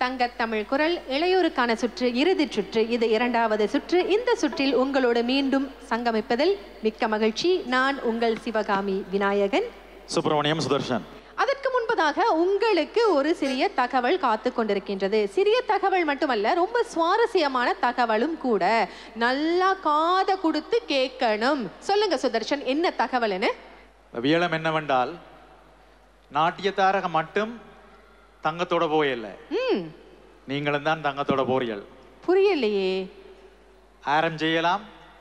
தங்கத் தமிழ் குரல் இளையோருக்கான சுற்று இறுதிச் சுற்று இது இரண்டாவது சுற்று இந்த சுற்றில் உங்களோடு மீண்டும் சங்கமிப்பதில் மிக்க மகிழ்ச்சி நான் உங்கள் சிவகாமி விநாயகன் சுப்பிரமணியம் சுதர்ஷன் அதற்கு முன்பதாக உங்களுக்கு ஒரு சிறிய தகவல் காத்து கொண்டிருக்கின்றது சிறிய தகவல் மட்டுமல்ல ரொம்ப சுவாரஸ்யமான தகவலும் கூட நல்லா காதை கொடுத்து கேட்கணும் சொல்லுங்க சுதர்ஷன் என்ன தகவல்னு வியலம் என்னவென்றால் நாட்டியத்தாரக மட்டும் தங்கத்தோட போயல்ல ம் நீங்களும் தான் தங்கத்தோட போறீர்கள் புரியலையே ஆரம் செய்யலாம்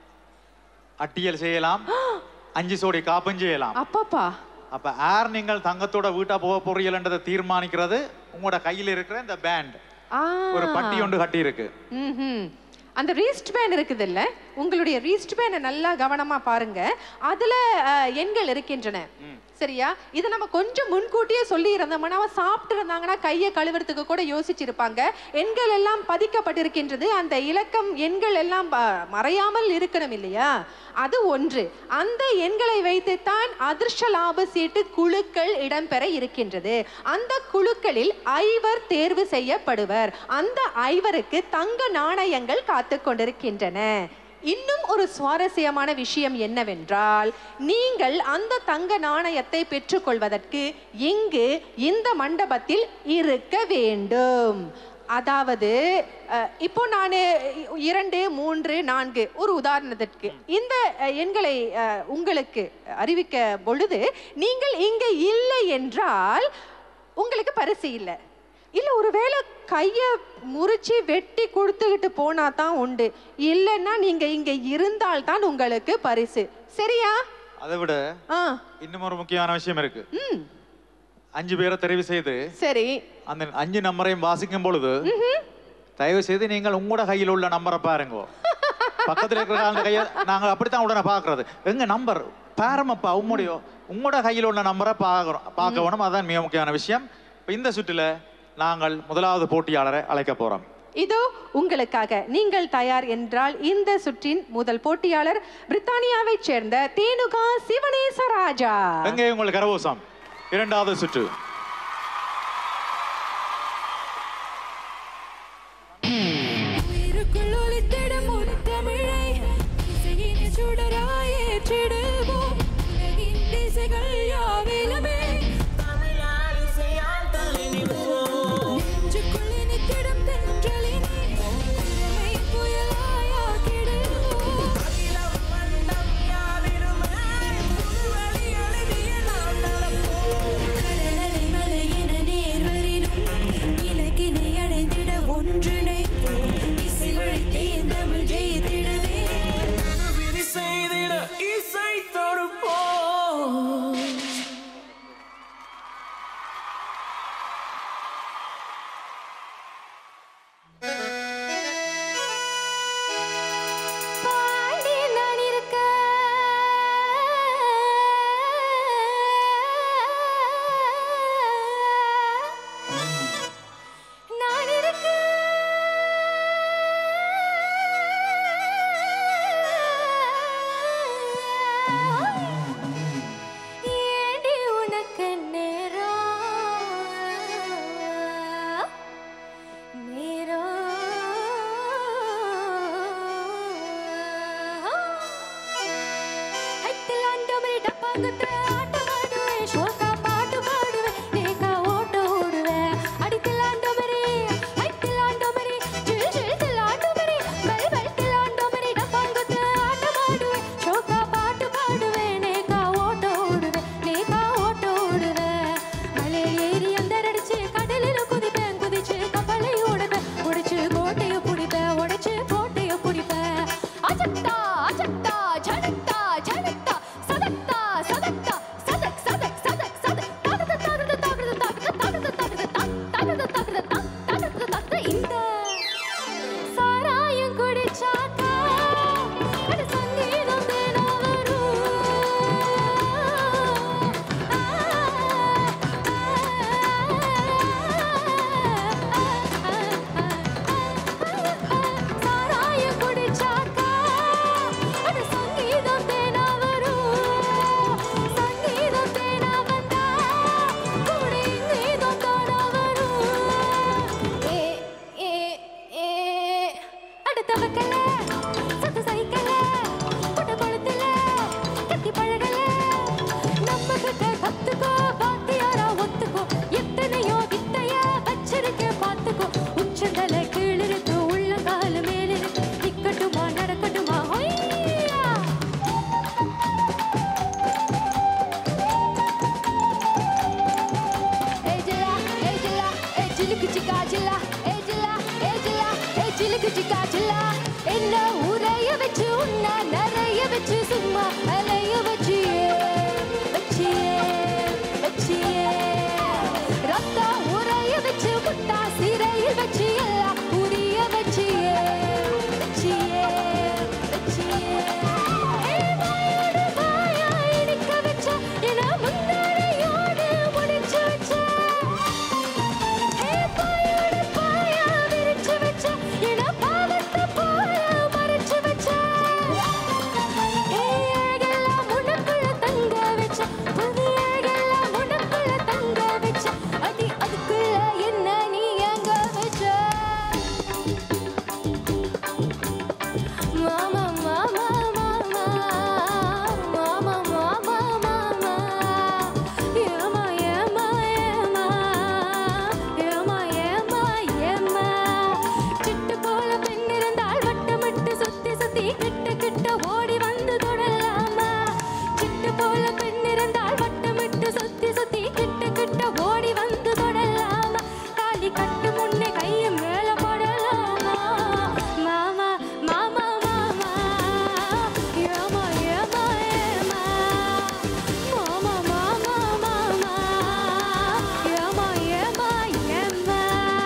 அட்டியல் செய்யலாம் அஞ்சு சோடி காப்பும் செய்யலாம் அப்பப்பா அப்ப ஆர் நீங்கள் தங்கத்தோட வீட்டா போக போறீங்கன்றதை தீர்மானிக்கிறது உங்களோட கையில் இருக்கிற இந்த பேண்ட் ஆ ஒரு பட்டி ஒன்று கட்டி இருக்கு ம்ஹும். அந்த ரீஸ்ட் பேன் இருக்குது இல்ல உங்களுடைய ரீஸ்ட் பேனை நல்லா கவனமா பாருங்க அதுல அஹ், எண்கள் இருக்கின்றன சரியா இது நம்ம கொஞ்சம் முன்கூட்டியே சொல்லி இருந்தோம்னா அவன் சாப்பிட்டு இருந்தாங்கன்னா கையை கழுவுறதுக்கு கூட யோசிச்சிருப்பாங்க எண்கள் எல்லாம் பதிக்கப்பட்டிருக்கின்றது அந்த இலக்கம் எண்கள் எல்லாம் ப- மறையாமல் இருக்கணும் இல்லையா அது ஒன்று அந்த எண்களை வைத்துத்தான் அதிர்ஷ்ட லாப சீட்டு குழுக்கள் இடம்பெற இருக்கின்றது அந்த குழுக்களில் ஐவர் தேர்வு செய்யப்படுவர் அந்த ஐவருக்கு தங்க நாணயங்கள் காத்து கொண்டிருக்கின்றன இன்னும் ஒரு சுவாரஸ்யமான விஷயம் என்னவென்றால் நீங்கள் அந்த தங்க நாணயத்தை பெற்றுக்கொள்வதற்கு இங்கு இந்த மண்டபத்தில் இருக்க வேண்டும் அதாவது அஹ், இப்போ நான் இரண்டு மூன்று நான்கு ஒரு உதாரணத்திற்கு இந்த அஹ், எண்களை அஹ், உங்களுக்கு அறிவிக்க பொழுது நீங்கள் இங்கே இல்லை என்றால் உங்களுக்கு பரிசு இல்லை இல்லை ஒருவேளை கையை முறிச்சு வெட்டி கொடுத்துக்கிட்டு போனா தான் உண்டு இல்லைன்னா நீங்க இங்க இருந்தால் தான் உங்களுக்கு பரிசு சரியா அதை விட ஆ இன்னும் ஒரு முக்கியமான விஷயம் இருக்கு ம் அஞ்சு பேரை தெரிவு செய்து சரி அந்த அஞ்சு நம்பரையும் வாசிக்கும் பொழுது தயவு செய்து நீங்கள் உங்களோட கையில் உள்ள நம்பரை பாருங்க பக்கத்துல இருக்கிற அந்த கையை நாங்கள் அப்படித்தான் உடனே பார்க்கறது எங்க நம்பர் பாரமப்பா உம்முடைய உங்களோட கையில் உள்ள நம்பரை பார்க்குறோம் பார்க்க வேணும் அதான் மிக முக்கியமான விஷயம் இப்ப இந்த சுற்றுல நாங்கள் முதலாவது போட்டியாளரை அழைக்க போறோம் இதோ உங்களுக்காக நீங்கள் தயார் என்றால் இந்த சுற்றின் முதல் போட்டியாளர் பிரித்தானியாவைச் சேர்ந்த தேனுகா சிவனேச ராஜா எங்கே உங்கள் கரவோசம் இரண்டாவது சுற்று உயிருக்குள் ஒலித்திடும் முத்தமிழை இசையின் சுடராய் ஏற்றிடுவோம் உலகின் திசைகள் யாவிலுமே தமிழால் இசையால் தலைநிடுவோம் நெஞ்சுக்குள் இனித்திடும் தென்றலினை இளமை புயலாய் ஆக்கிடுவோம் அகிலம் மண்டம் யாவிலுமே புதுவழி எழுதிய நாம் நடப்போம் கடலலை மலையென நேர்வரினும் இலக்கினை அடைந்திட ஒன்றிணைப்போம் இசை வழித்தே தமிழ் ஜெயித்திடவே விதி செய்திட இசை தொடுப்போம் பாடி நான் இருக்க நான் இருக்க ஏண்டி உனக்கு நேரம் நேரம் ஹைட்டில் ஆண்டவரே டப்பாங்குத்து ஆட்டம் ஆடுவேன் ஷோக்கா பாட்டு பாடுவேன் நேக்கா ஓட்ட ஓடுவேன் அடித்தில் ஆண்டவரே ஹைட்டில் ஆண்டவரே ஜில் ஜில் ஜில் ஆண்டவரே பெல் பெல்ட்டில் ஆண்டவரே டப்பாங்குத்து ஆட்டம் ஆடுவேன் ஷோக்கா பாட்டு பாடுவேன் நேக்கா ஓட்ட ஓடுவேன் நேக்கா ஓட்ட ஓடுவேன் மலையில் ஏறி அந்தரடிச்சு கடலில் குதிப்பேன் குதிச்சு கப்பலை ஓடுவேன் உடைச்சு கோட்டையை பிடிப்பேன் உடைச்சு கோட்டையை பிடிப்பேன் அஜத்தா அஜத்தா ஜனத்தா ஜனத்தா சதத்தா சதத்தா உன்னை நிறைய வச்சு சும்மா அலைய வச்சியே வச்சியே வச்சியே ரத்தம் உரைய வச்சு முட்டா சிறையில் வச்சு எல்லாம் புரிய வச்சியே வச்சியே வச்சியே ஏ வாயோடு வாயா இனிக்க வச்ச என முந்தானையோடு முடிச்சு வச்ச ஏ பாயோடு பாயா விரிச்சு வச்ச என பாவத்தை போல மறைச்சு வச்ச ஏ அழகெல்லாம் உனக்குள்ள தங்க வச்ச புது அழகெல்லாம் உனக்குள்ள தங்க வச்ச அடி அதுக்குள்ள என்ன நீ அங்க வச்ச மாமா மாமா மாமா மாமா மாமா மாமா ஏமா ஏமா ஏமா ஏமா ஏமா ஏமா சிட்டு போல பெண் இருந்தால் வட்டமிட்டு சுத்தி சுத்தி கிட்ட கிட்ட ஓடி வந்து தொடலாமா சிட்டு போல பெண் இருந்தால் வட்டமிட்டு சுத்தி சுத்தி கிட்ட கிட்ட ஓடி வந்து தொடலாமா காலி கட்டு முன்னே கையை மேல போடலாமா மாமா மாமா மாமா ஏமா ஏமா ஏமா மாமா மாமா மாமா ஏமா ஏமா ஏமா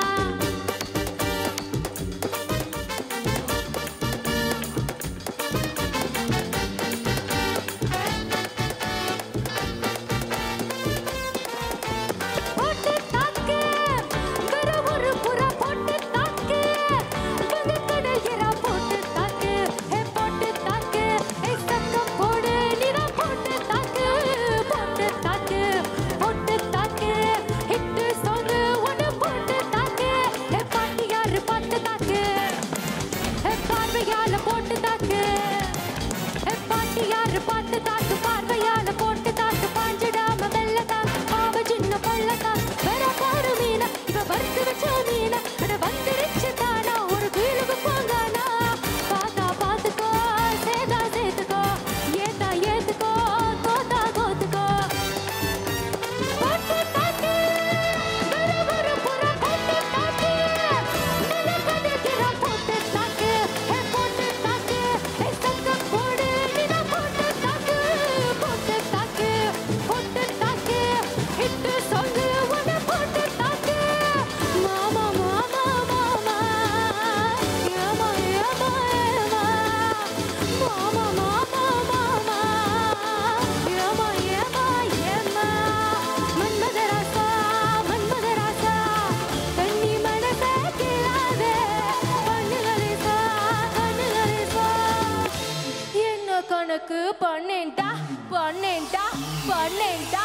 போட்டு தாக்கு வேற ஒரு புறா போட்டு தாக்கு வங்கக்கடல் இறா போட்டு தாக்கு ஹே போட்டு தாக்கு ஹே சத்தம் போடு நீரா போட்டு தாக்கு போட்டு தாக்கு போட்டு தாக்கு ஹிட்டு சாங் ஒன்னு போட்டு தாக்கு ஹே பாட்டு யாரு பாட்டு தாக்கு ஹே பார்வையால போட்டு தாக்கு ஹே பாட்டு யாரு பாட்டு தாக்கு பார்வையால போட்டு தாக்கு பாஞ்சிடாம வெள்ள தாக்கு பாவ சின்ன பள்ள தாக்கு வேற பாரு மீனா இவ வறுத்து வச்ச மீனா அட வந்துருச்சு தானா ஒரு வீலுக்கு போங்கானா பார்த்தா பார்த்துக்கோ சேதா சேர்த்துக்கோ ஏத்தா ஏத்துக்கோ கோத்தா கோத்துக்கோ போட்டு தாக்கு வேற ஒரு புறா போட்டு தாக்கு நிலக்கதிர்கிற போட்டு தாக்கு ஹே போட்டு தாக்கு ஹே சத்தம் போடு நீதான் போட்டு தாக்கு போட்டு தாக்கு போட்டு தாக்கு ஹிட்டு சாங் ஒன்னு போட்டு தாக்கு மாமா மாமா மாமா ஏமா ஏமா ஏமா மாமா மாமா மாமா ஏமா ஏமா ஏமா மன்மதராசா மன்மதராசா கண்ணி மனச கிளாதே கண்ணுகளேசா கண்ணுகளேசா என்ன கணக்கு பண்ணேன்டா பண்ணேன்டா பண்ணேன்டா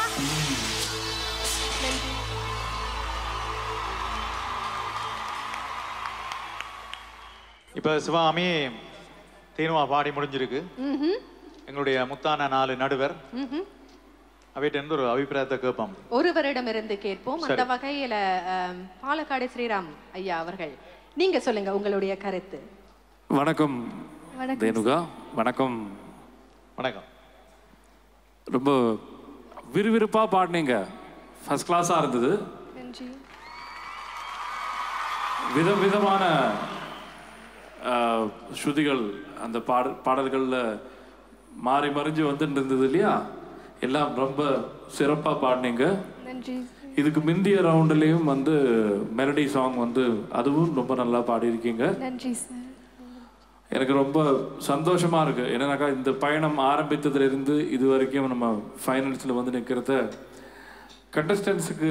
இப்ப சிவாமி தீனுவா பாடி முடிஞ்சிருக்கு ம்ஹும். எங்களுடைய முத்தான நாலு நடுவர் ம்ஹும். அவைகிட்ட இருந்து ஒரு அபிப்பிராயத்தை கேட்போம் ஒருவரிடமிருந்து கேட்போம் அந்த வகையில அம், பாலக்காடு ஸ்ரீராம் ஐயா அவர்கள் நீங்க சொல்லுங்க உங்களுடைய கருத்து வணக்கம் தேனுகா வணக்கம் வணக்கம் ரொம்ப விறுவிறுப்பாக பாடினீங்க ஃபர்ஸ்ட் கிளாஸாக இருந்தது நன்றி விதம் விதமான ஆஹ், ஸ்ருதிகள் அந்த பாட பாடல்களில் மாறி மறிஞ்சு வந்துட்டு இருந்தது இல்லையா எல்லாம் ரொம்ப சிறப்பாக பாடினீங்க நன்றி இதுக்கு முந்தைய ரவுண்டுலேயும் வந்து மெலடி சாங் வந்து அதுவும் ரொம்ப நல்லா பாடியிருக்கீங்க நன்றி சார் எனக்கு ரொம்ப சந்தோஷமா இருக்கு என்னன்னாக்கா இந்த பயணம் ஆரம்பித்ததுல இருந்து இது வரைக்கும் நம்ம ஃபைனல்ஸில் வந்து நிற்கிறத கண்டஸ்டன்ஸுக்கு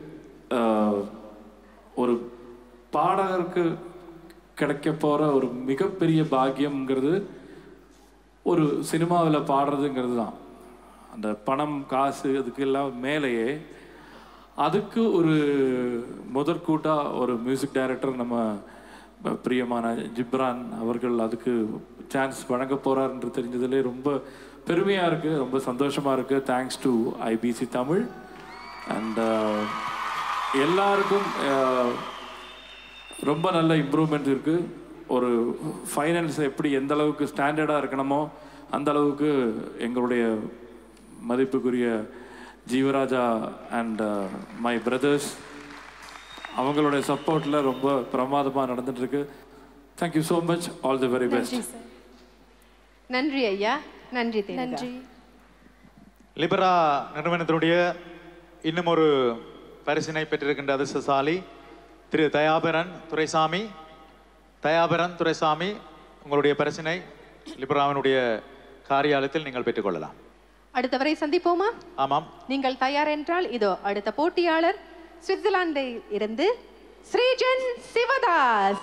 ஒரு பாடகருக்கு கிடைக்க போற ஒரு மிகப்பெரிய பாக்கியம்ங்கிறது ஒரு சினிமாவில் பாடுறதுங்கிறது தான் அந்த பணம் காசு அதுக்கு எல்லாம் மேலேயே அதுக்கு ஒரு முதற்கூட்டாக ஒரு மியூசிக் டைரக்டர் நம்ம பிரியமான ஜிப்ரான் அவர்கள் அதுக்கு சான்ஸ் வழங்க போறாருன்று தெரிஞ்சதுலே ரொம்ப பெருமையாக இருக்குது ரொம்ப சந்தோஷமாக இருக்குது thanks to IBC Tamil and எல்லாருக்கும் அஹ், ரொம்ப நல்ல இம்ப்ரூவ்மெண்ட் இருக்குது ஒரு ஃபைனல்ஸ் எப்படி எந்த அளவுக்கு ஸ்டாண்டர்டாக இருக்கணுமோ அந்த அளவுக்கு எங்களுடைய மதிப்புக்குரிய ஜீவராஜா அண்ட் மை பிரதர்ஸ் அவங்களுடைய சப்போர்ட்டில் ரொம்ப பிரமாதமாக நடந்துட்டுருக்கு thank you so much all the very best நன்றி சார் நன்றி ஐயா நன்றி தேவிகா. நன்றி லிபரா நிறுவனத்தினுடைய இன்னும் ஒரு பரிசினை பெற்றிருக்கின்ற அதிர்ஷ்டசாலி திரு தயாபரன் துரைசாமி தயாபரன் துரைசாமி உங்களுடைய பரிசினை லிபராவினுடைய காரியாலயத்தில் நீங்கள் பெற்றுக்கொள்ளலாம் அடுத்தவரை சந்திப்போமா ஆமாம் நீங்கள் தயார் என்றால் இதோ அடுத்த போட்டியாளர் சுவிட்சர்லாந்தில் இருந்து ஸ்ரீஜன் சிவதாஸ்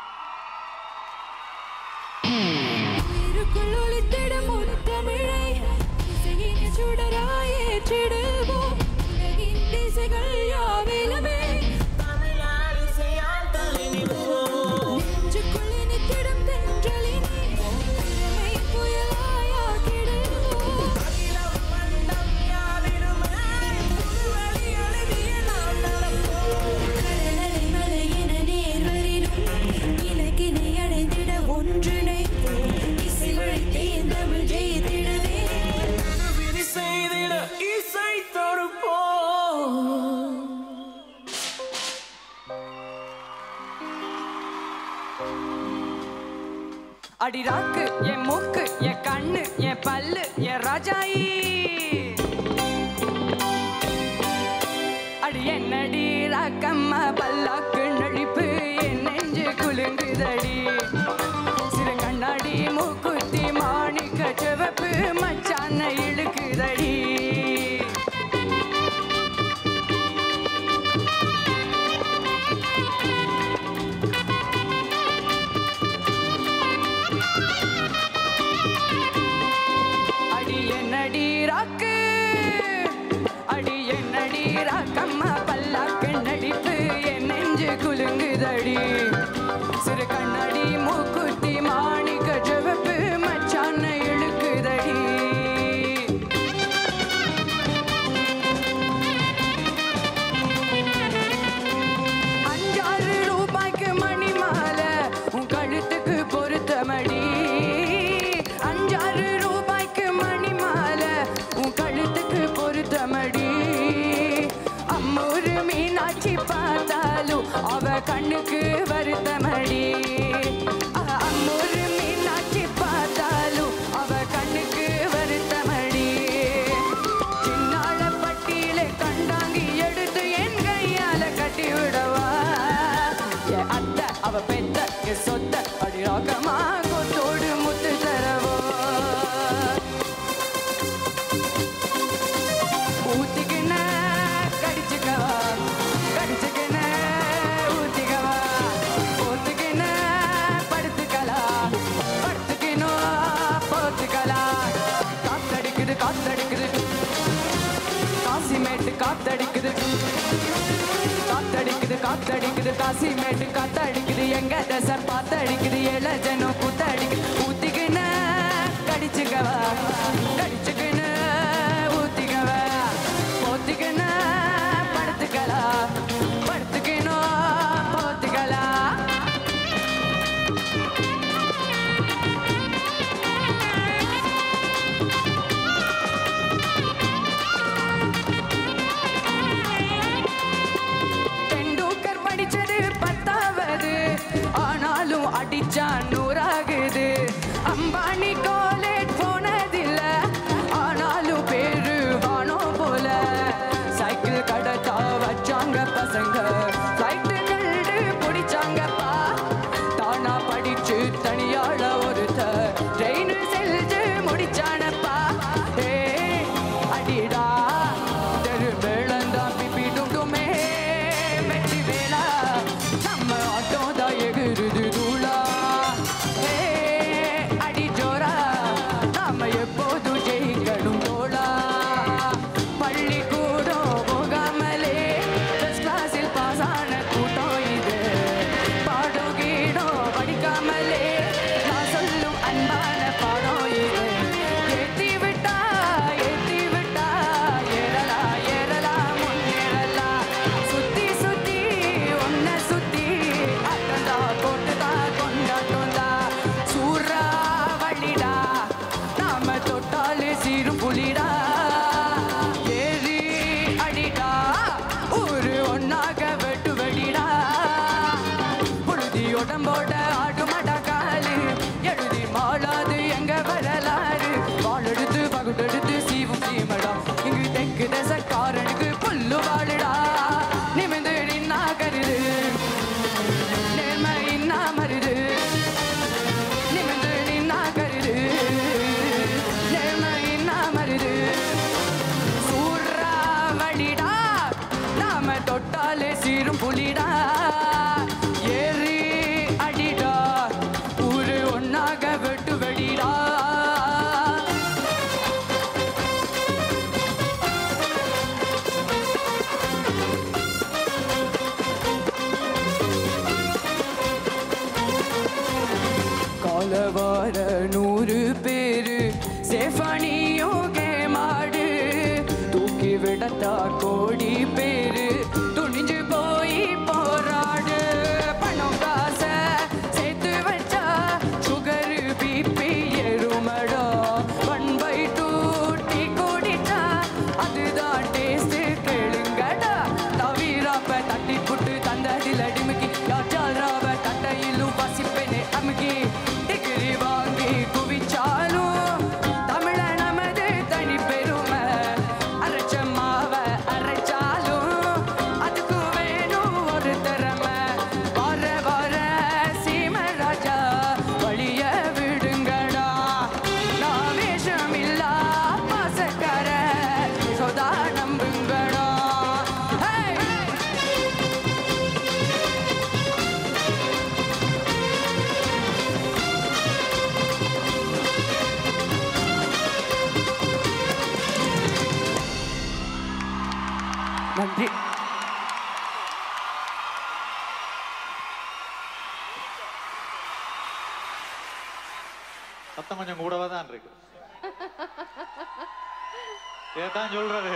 உயிருக்குள் ஒளித்திடும் ஒரு தமிழை இசையின் சுடராய் ஏற்றிடுவோம். உலகின் திசைகள் யாவிலுமே நெஞ்சுக்குள் இனித்திடும் தென்றலினை இளமை புயலாய் ஆக்கிடுவோம். கடலலை மலையென நேர்வரினும் இலக்கினை அடைந்திட ஒன்றிணைப்போம். இசை வழி தேர்ந்தமிழ் ஜெயித்திடவே செய்திட இசை தொடுப்போம் அடிராக்கு என் மூக்கு என் கண்ணு என் பல்லு என் ராஜாயி அடி என்னடி ராக்கம்மா பல்லாக்கு நழிப்பு என் நெஞ்சு குலுங்குதடி சிறு கண்ணாடி மூக்குத்தி மாணிக்க சிவப்பு மச்சான இழுக்குதடி அடி என்னடி ராக்கு அடி என்னடி ராக்கம்மா பல்லாக்கு நடிப்பு என் நெஞ்சு குலுங்குதடி சிறு கண்ணாடி மூக்குத்தி மாணிக்க சிவப்பு மச்சான இழுக்குதடி அஞ்சாறு ரூபாய்க்கு மணி மாலை உன் கழுத்துக்கு பொருத்தமடி அஞ்சாறு ரூபாய்க்கு மணி மாலை உன் கழுத்துக்கு பொருத்தமடி அம்மூரு மீனாட்சி பார்த்தாலும் அவ கண்ணுக்கு வருத்தமடி அஹ், அம்மூரு மீனாட்சி பார்த்தாலும் அவ கண்ணுக்கு வருத்தமடி சின்னாள பட்டியில கண்டாங்கி எடுத்து என் கையால கட்டி விடவா என் அத்தை அவ பெத்த என் சொத்த அடி ராக்கமா கொத்தோடு முத்து தரவோ ஊத்திக்கின கடிச்சுக்கவா கடிச்சுக்கின ஊத்திக்கவா ஊத்திக்கின படுத்துக்கலா படுத்துக்கணும் போத்துக்கலா காத்தடிக்குது காத்தடிக்குது காசிமேட்டு காத்தடிக்குது காத்தடிக்குது காத்தடிக்குது காசிமேட்டு காத்தடிக்குது எங்க தசை பாத்தடிக்குது இளஜனம் கூத்தடிக்குது ஊத்திக்கின கடிச்சுக்கவா கடிச்சுக்கின ஊத்திக்கவா போத்திக்கின படுத்துக்கலா படுத்துக்கணும் போத்துக்கலா தெண்டுல்கர் படிச்சது பத்தாவது ஆனாலும் அடிச்சா நூறாகுது அம்பானி காலேஜ் போனதில்ல சூடெடுத்து சீவும் சீமடா இங்கு தெற்கு தசக்காரனுக்கு புல்லு வாடுடா நிமிந்து நின்னா கருது நேர்மை இன்னா மருது நிமிந்து நின்னா கருது நேர்மை இன்னா மருது சூறாவளிடா நாம தொட்டாலே சீரும் புலிடா ஏறி அடிடா ஊரு ஒன்னாக வெட்டு வெடிடா காலவார நூறு பேரு சேஃபானியோகே மாடு தூக்கி விடத்தா கோடி பேரு துணிஞ்சு போய் போராடு பணம் காச சேர்த்து வச்சா சுகரு பிபி ஏறுமடா ஒன் பை டூ டீ குடிச்சா அதுதான் டேஸ்ட் கேளுங்கடா தவிராப்ப தட்டி புட்டு தந்ததில் அடிமுக்கி யாச்சால்ராவ தட்டையிலும் வசிப்பேனே அமுக்கி டிகிரி வாங்கி குவிச்சாலும் தமிழ நமது தனி பெருமை அரைச்ச மாவ அரைச்சாலும் அதுக்கு வேணும் ஒரு திறமை வர வர சீம ராஜா வழிய விடுங்கடா நான் வேஷமில்லா பாசக்கார சொதா நம்புங்கடா Hey! நன்றி சத்தம் கொஞ்சம் கூடவா தான் இருக்கு ஏதான் சொல்றது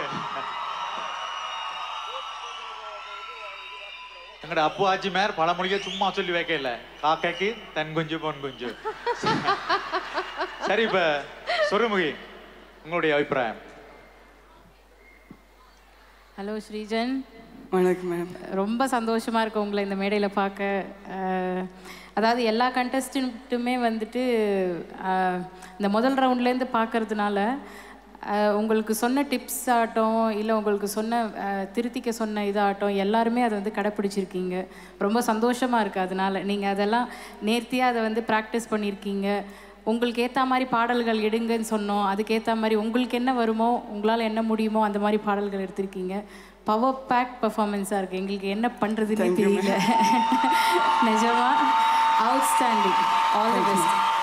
எங்கட அப்பு ஆச்சி மேர் பழமொழிய சும்மா சொல்லி வைக்கல காக்கைக்கு தன் குஞ்சு பொன் குஞ்சு சரி இப்ப சொருமுகி உங்களுடைய அபிப்பிராயம் ஹலோ ஸ்ரீஜன் வணக்கம் மேம் ரொம்ப சந்தோஷமாக இருக்கு உங்களை இந்த மேடையில் பார்க்க அஹ், அதாவது எல்லா கண்டஸ்டன்ட்டுமே வந்துட்டு அஹ், இந்த முதல் ரவுண்ட்லேருந்து பார்க்கறதுனால அஹ், உங்களுக்கு சொன்ன டிப்ஸ் ஆகட்டும் இல்லை உங்களுக்கு சொன்ன அஹ், திருத்திக்க சொன்ன இதாகட்டும் எல்லாருமே அதை வந்து கடைப்பிடிச்சிருக்கீங்க ரொம்ப சந்தோஷமாக இருக்குது அதனால நீங்கள் அதெல்லாம் நேர்த்தியாக அதை வந்து ப்ராக்டிஸ் பண்ணியிருக்கீங்க உங்களுக்கு ஏற்ற மாதிரி பாடல்கள் எடுங்கன்னு சொன்னோம் அதுக்கேற்ற மாதிரி உங்களுக்கு என்ன வருமோ உங்களால் என்ன முடியுமோ அந்த மாதிரி பாடல்கள் எடுத்திருக்கீங்க பவர் பேக் பர்ஃபார்மன்ஸாக இருக்குது எங்களுக்கு என்ன பண்ணுறதுன்னு தெரியல நிஜமா அவுட்ஸ்டாண்டிங் ஆல் தி பெஸ்ட்